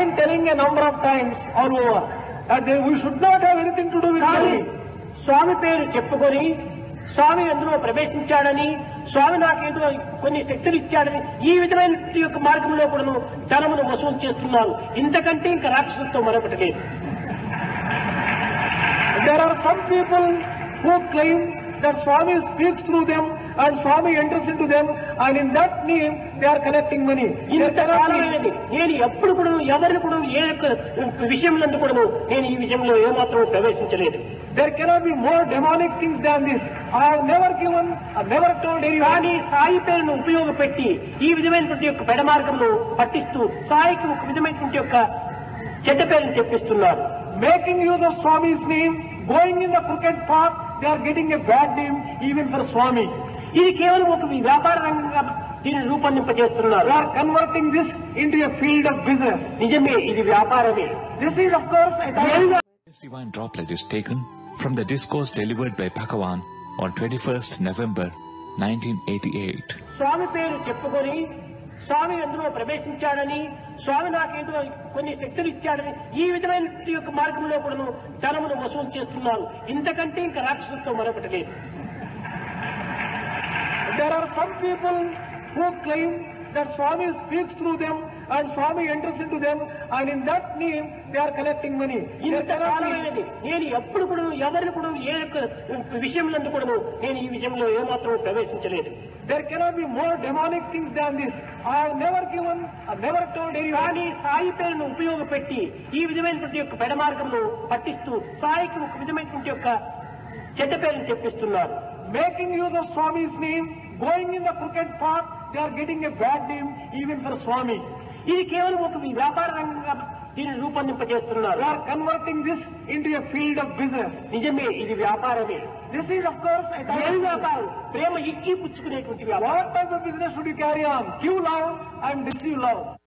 been telling a number of times all over that they, we should not have anything to do with కానీ money. స్వామి పేరు చెప్పుకొని స్వామి అందులో ప్రవేశించాడని స్వామి నాకేదో కొన్ని శక్తులు ఇచ్చాడని ఈ విధమైన యొక్క మార్గంలో కూడాను ధనమును వసూలు చేస్తున్నారు ఇంతకంటే ఇంకా రాక్షసులతో మరొకటి లేదు There are some people who claim that Swami speaks through them and Swami enters into them and in that name they are collecting money. There ఇంత cannot be- కాలమైనది నేను ఎప్పుడు కూడా ఎవరిని కూడా ఏ యొక్క విషయంలో కూడా నేను ఈ విషయంలో ఏమాత్రం ప్రవేశించలేదు There cannot be more demonic things than this. I have never given, I have never told anyone. కానీ సాయి పేరును ఉపయోగపెట్టి ఈ విధమైనటువంటి యొక్క పెడమార్గంలో పట్టిస్తూ సాయికి ఒక విధమైనటువంటి యొక్క చెడ్డ పేరును తెప్పిస్తున్నారు Making use of Swami's name, going in the crooked path, they are getting a bad name even for Swami. ఇది కేవలం ఒక వ్యాపార రంగంగా దీన్ని రూపొందింపజేస్తున్నారు They are converting this into a field of business. నిజమే ఇది వ్యాపారమే This is of course a నిజంగా This divine droplet is taken from the discourse delivered by Bhagavan on 21st November 1988. స్వామి పేరు చెప్పుకొని స్వామి అందులో ప్రవేశించాడని స్వామి నాకేదో కొన్ని శక్తులు ఇచ్చాడని ఈ విధమైన యొక్క మార్గంలో కూడాను ధనమును వసూలు చేస్తున్నారు ఇంతకంటే ఇంకా రాక్షసులతో మరొకటి లేదు There are some people who claim that Swami speaks through them and Swami enters into them and in that name they are collecting money. There ఇంత cannot be- కాలమైనది నేను ఎప్పుడు కూడా ఎవరిని కూడా ఏ యొక్క విషయంలో కూడా నేను ఈ విషయంలో ఏమాత్రం ప్రవేశించలేదు There cannot be more demonic things than this. I have never given, I have never told anyone. కానీ సాయి పేరును ఉపయోగపెట్టి ఈ విధమైనటువంటి యొక్క పెడమార్గంలో పట్టిస్తూ సాయికి ఒక విధమైనటువంటి యొక్క చెడ్డ పేరును తెప్పిస్తున్నారు Making use of Swami's name, going in the crooked path, they are getting a bad name even for Swami. ఇది కేవలం ఒక వ్యాపార రంగంగా దీన్ని రూపొందింపజేస్తున్నారు They are converting this into a field of business. నిజమే ఇది వ్యాపారమే This is of course a type ఏం of వ్యాపారం ప్రేమ ఇచ్చి పుచ్చుకునేటువంటి వ్యాపారం What type of business should you carry on? Give love and receive love.